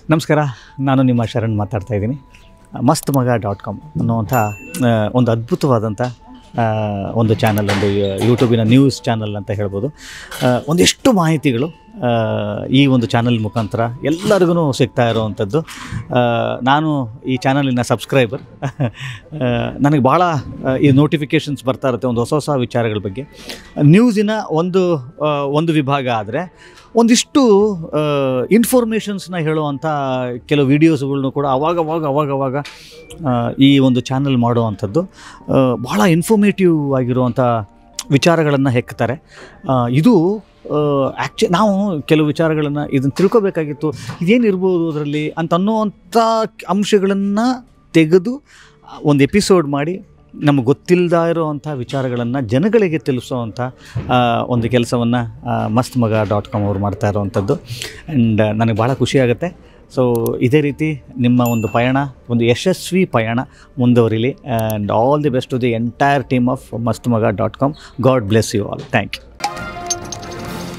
ನಮಸ್ಕಾರ ನಾನು ನಿಮ್ಮ ಶರಣ್ ಮಾತಾಡ್ತಾ ಇದ್ದೀನಿ ಮಸ್ತ್ ಮಗ ಡಾಟ್ ಕಾಮ್ ಅನ್ನುವಂಥ ಆ, ಒಂದು ಅದ್ಭುತವಾದಂಥ ಆ, ಒಂದು ಚಾನಲ್ ಒಂದು ಯೂಟ್ಯೂಬಿನ ನ್ಯೂಸ್ ಚಾನಲ್ ಅಂತ ಹೇಳ್ಬೋದು ಆ, ಒಂದಿಷ್ಟು ಮಾಹಿತಿಗಳು ಆ, ಈ ಒಂದು ಚಾನಲ್ ಮುಖಾಂತರ ಎಲ್ಲರಿಗೂ ಸಿಗ್ತಾ ಇರೋವಂಥದ್ದು ಆ, ನಾನು ಈ ಚಾನಲಿನ ಸಬ್ಸ್ಕ್ರೈಬರ್ ನನಗೆ ಭಾಳ ಆ, ಈ ನೋಟಿಫಿಕೇಷನ್ಸ್ ಬರ್ತಾ ಇರುತ್ತೆ ಒಂದು ಹೊಸ ಹೊಸ ವಿಚಾರಗಳ ಬಗ್ಗೆ ನ್ಯೂಸಿನ ಒಂದು ಆ, ಒಂದು ವಿಭಾಗ ಆದರೆ ಒಂದಿಷ್ಟು ಇನ್ಫಾರ್ಮೇಷನ್ಸ್ನ ಹೇಳುವಂಥ ಕೆಲವು ವೀಡಿಯೋಸ್ಗಳ್ನು ಕೂಡ ಅವಾಗ ಅವಾಗ ಅವಾಗ ಅವಾಗ ಆ, ಈ ಒಂದು ಚಾನಲ್ ಮಾಡುವಂಥದ್ದು ಆ, ಬಹಳ ಇನ್ಫಾರ್ಮೇಟಿವ್ ಆಗಿರುವಂಥ ವಿಚಾರಗಳನ್ನು ಹೆಕ್ತಾರೆ ಆ, ಇದು ಆ್ಯಕ್ಚು ನಾವು ಕೆಲವು ವಿಚಾರಗಳನ್ನು ಇದನ್ನು ತಿಳ್ಕೊಬೇಕಾಗಿತ್ತು ಇದೇನಿರ್ಬೋದು ಅದರಲ್ಲಿ ಅಂತ ಅನ್ನುವಂಥ ಅಂಶಗಳನ್ನು ತೆಗೆದು ಒಂದು ಎಪಿಸೋಡ್ ಮಾಡಿ ನಮಗೆ ಗೊತ್ತಿಲ್ಲದ ಇರೋವಂಥ ವಿಚಾರಗಳನ್ನು ಜನಗಳಿಗೆ ತಿಳಿಸೋವಂಥ ಆ, ಒಂದು ಕೆಲಸವನ್ನು ಮಸ್ತ್ ಮಗ ಡಾಟ್ ಕಾಮ್ ಅವ್ರು ಮಾಡ್ತಾ ಇರೋವಂಥದ್ದು ಆ್ಯಂಡ್ ನನಗೆ ಭಾಳ ಖುಷಿಯಾಗುತ್ತೆ ಸೊ ಇದೇ ರೀತಿ ನಿಮ್ಮ ಒಂದು ಪಯಣ ಒಂದು ಯಶಸ್ವಿ ಪಯಣ ಮುಂದುವರಿಲಿ and all the best to the entire team of Mast Maga dot com God bless you all thank you